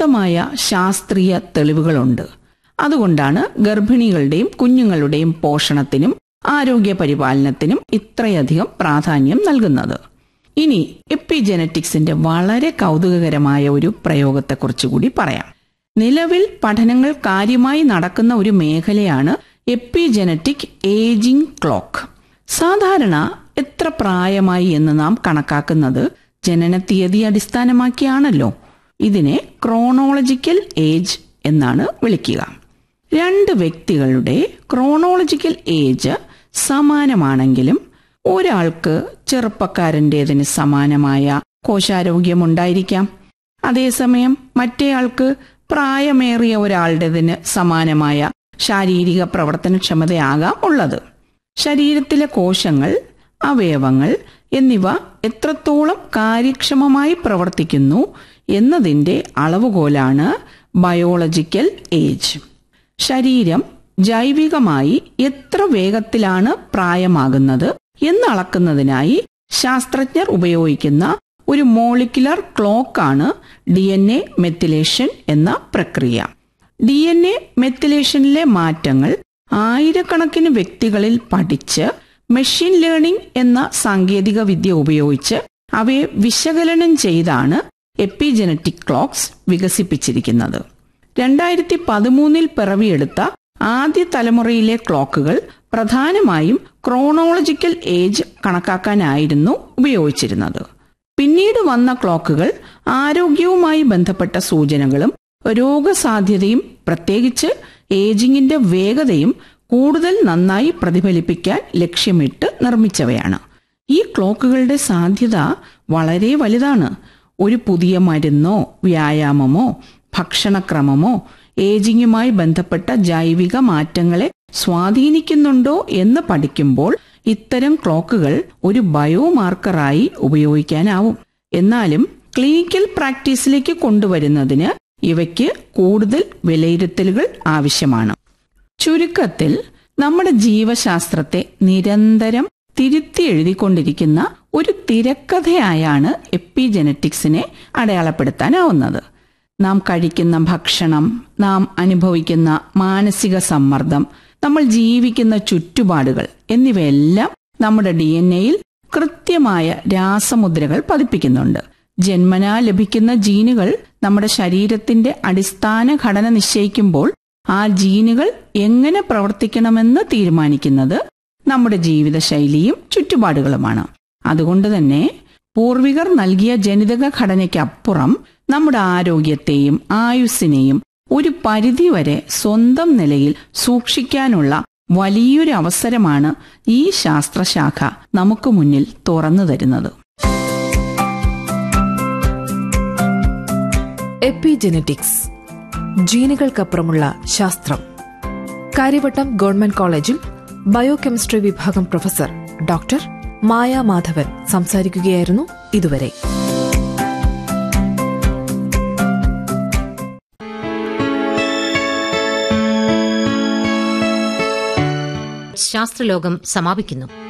ശക്തമായ ശാസ്ത്രീയ തെളിവുകളുണ്ട് അതുകൊണ്ടാണ് ഗർഭിണികളുടെയും കുഞ്ഞുങ്ങളുടെയും പോഷണത്തിനും ആരോഗ്യ പരിപാലനത്തിനും ഇത്രയധികം പ്രാധാന്യം നൽകുന്നത് ഇനി എപ്പിജനറ്റിക്സിന്റെ വളരെ കൗതുകകരമായ ഒരു പ്രയോഗത്തെക്കുറിച്ച് കൂടി പറയാം നിലവിൽ പഠനങ്ങൾ കാര്യമായി നടക്കുന്ന ഒരു മേഖലയാണ് എപ്പിജനറ്റിക് ഏജിംഗ് ക്ലോക്ക് സാധാരണ എത്ര പ്രായമായി എന്ന് നാം കണക്കാക്കുന്നത് ജനനത്തീയതി അടിസ്ഥാനമാക്കിയാണല്ലോ ഇതിനെ ക്രോണോളജിക്കൽ ഏജ് എന്നാണ് വിളിക്കുക രണ്ട് വ്യക്തികളുടെ ക്രോണോളജിക്കൽ ഏജ് സമാനമാണെങ്കിലും ഒരാൾക്ക് ചെറുപ്പക്കാരൻ്റെതിന് സമാനമായ കോശാരോഗ്യമുണ്ടായിരിക്കാം അതേസമയം മറ്റേയാൾക്ക് പ്രായമേറിയ ഒരാളുടേതിന് സമാനമായ ശാരീരിക പ്രവർത്തനക്ഷമതയാകാം ഉള്ളത് ശരീരത്തിലെ കോശങ്ങൾ അവയവങ്ങൾ എന്നിവ എത്രത്തോളം കാര്യക്ഷമമായി പ്രവർത്തിക്കുന്നു എന്നതിൻ്റെ അളവുകോലാണ് ബയോളജിക്കൽ ഏജ് ശരീരം ജൈവികമായി എത്ര വേഗത്തിലാണ് പ്രായമാകുന്നത് എന്നളക്കുന്നതിനായി ശാസ്ത്രജ്ഞർ ഉപയോഗിക്കുന്ന ഒരു മോളിക്കുലർ ക്ലോക്കാണ് ഡി എൻ എ മെത്തിലേഷൻ എന്ന പ്രക്രിയ ഡി എൻ എ മെത്തിലേഷനിലെ മാറ്റങ്ങൾ ആയിരക്കണക്കിന് വ്യക്തികളിൽ പഠിച്ച് മെഷീൻ ലേണിംഗ് എന്ന സാങ്കേതിക വിദ്യ ഉപയോഗിച്ച് അവയെ വിശകലനം ചെയ്താണ് എപ്പിജനറ്റിക് ക്ലോക്സ് വികസിപ്പിച്ചിരിക്കുന്നത് രണ്ടായിരത്തി പതിമൂന്നിൽ പിറവിയെടുത്ത ആദ്യ തലമുറയിലെ ക്ലോക്കുകൾ പ്രധാനമായും ക്രോണോളജിക്കൽ ഏജ് കണക്കാക്കാനായിരുന്നു ഉപയോഗിച്ചിരുന്നത് പിന്നീട് വന്ന ക്ലോക്കുകൾ ആരോഗ്യവുമായി ബന്ധപ്പെട്ട സൂചനകളും രോഗസാധ്യതയും പ്രത്യേകിച്ച് ഏജിങ്ങിന്റെ വേഗതയും കൂടുതൽ നന്നായി പ്രതിഫലിപ്പിക്കാൻ ലക്ഷ്യമിട്ട് നിർമ്മിച്ചവയാണ് ഈ ക്ലോക്കുകളുടെ സാധ്യത വളരെ വലുതാണ് ഒരു പുതിയ മരുന്നോ വ്യായാമമോ ഭക്ഷണക്രമമോ ഏജിങ്ങുമായി ബന്ധപ്പെട്ട ജൈവിക മാറ്റങ്ങളെ സ്വാധീനിക്കുന്നുണ്ടോ എന്ന് പഠിക്കുമ്പോൾ ഇത്തരം ക്ലോക്കുകൾ ഒരു ബയോമാർക്കറായി ഉപയോഗിക്കാനാവും എന്നാലും ക്ലിനിക്കൽ പ്രാക്ടീസിലേക്ക് കൊണ്ടുവരുന്നതിന് ഇവയ്ക്ക് കൂടുതൽ വിലയിരുത്തലുകൾ ആവശ്യമാണ് ചുരുക്കത്തിൽ നമ്മുടെ ജീവശാസ്ത്രത്തെ നിരന്തരം തിരുത്തി എഴുതിക്കൊണ്ടിരിക്കുന്ന ഒരു തിരക്കഥയായാണ് എപ്പിജനറ്റിക്സിനെ അടയാളപ്പെടുത്താനാവുന്നത് നാം കഴിക്കുന്ന ഭക്ഷണം നാം അനുഭവിക്കുന്ന മാനസിക സമ്മർദ്ദം നമ്മൾ ജീവിക്കുന്ന ചുറ്റുപാടുകൾ എന്നിവയെല്ലാം നമ്മുടെ ഡി എൻ എയിൽ കൃത്യമായ രാസമുദ്രകൾ പതിപ്പിക്കുന്നുണ്ട് ജന്മനാ ലഭിക്കുന്ന ജീനുകൾ നമ്മുടെ ശരീരത്തിന്റെ അടിസ്ഥാന ഘടന നിശ്ചയിക്കുമ്പോൾ ആ ജീനുകൾ എങ്ങനെ പ്രവർത്തിക്കണമെന്ന് തീരുമാനിക്കുന്നത് നമ്മുടെ ജീവിതശൈലിയും ചുറ്റുപാടുകളുമാണ് അതുകൊണ്ട് തന്നെ പൂർവികർ നൽകിയ ജനിതക ഘടനയ്ക്കപ്പുറം നമ്മുടെ ആരോഗ്യത്തെയും ആയുസ്സിനെയും ഒരു പരിധിവരെ സ്വന്തം നിലയിൽ സൂക്ഷിക്കാനുള്ള വലിയൊരു അവസരമാണ് ഈ ശാസ്ത്രശാഖ നമുക്ക് മുന്നിൽ തുറന്നു തരുന്നത് എപ്പിജെനറ്റിക്സ് ജീനുകൾക്കപ്പുറമുള്ള ശാസ്ത്രം കാര്യവട്ടം ഗവൺമെന്റ് കോളേജിൽ ബയോകെമിസ്ട്രി വിഭാഗം പ്രൊഫസർ ഡോക്ടർ മായ മാധവൻ സംസാരിക്കുകയായിരുന്നു ഇതുവരെ ശാസ്ത്രലോകം സമാപിക്കുന്നു